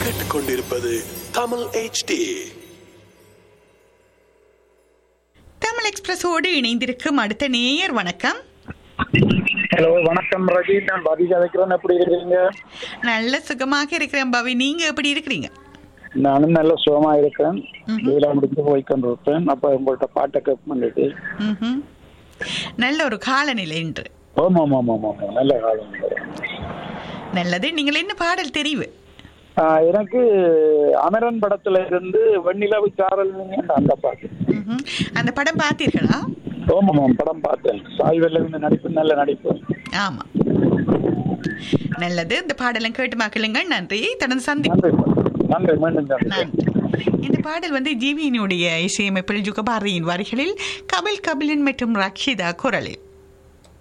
கேட்டுக்கொண்டிருப்பது தமிழ் HD தமிழ் எக்ஸ்பிரஸோடு இணைந்திருக்கும் அடுத்த நேயர் வணக்கம் ஹலோ வணக்கம் ரஜி நான் பதி கதைக்கிறேன் எப்படி இருக்கிறீங்க நல்ல சுகமாக இருக்கிறேன் பவி நீங்க எப்படி இருக்கிறீங்க நானும் நல்ல சுகமா இருக்கிறேன் வேலை முடிஞ்சு போய் கொண்டிருப்பேன் அப்ப உங்கள்ட்ட பாட்டை கேட்க பண்ணிட்டு ம்ஹும். நல்ல ஒரு காலநிலை இன்று ஆமா ஆமா ஆமா ஆமா ஆமா நல்ல காலம் நல்லது நீங்கள் என்ன பாடல் தெரிவு ஆஹ் எனக்கு அமரன் படத்துல இருந்து வெண்ணிலவு சாரல் அந்த பாட்டு ம்ஹும். அந்த படம் பார்த்தீர்களா ஆமா ஆமா படம் பார்த்தேன் சாய் வெள்ளவின் நடிப்பு நல்ல நடிப்பு ஆமா நல்லது இந்த பாடலும் கேட்டு மக்களுங்கள் நன்றி தொடர்ந்து சந்தி நன்றி நன்றி மீண்டும் நன்றி நன்றி இந்த பாடல் வந்து ஜீவியினுடைய இசையமைப்பில் ஜுகபாரியின் வரிகளில் கபில் கபிலன் மற்றும் ரக்ஷிதா குரலில்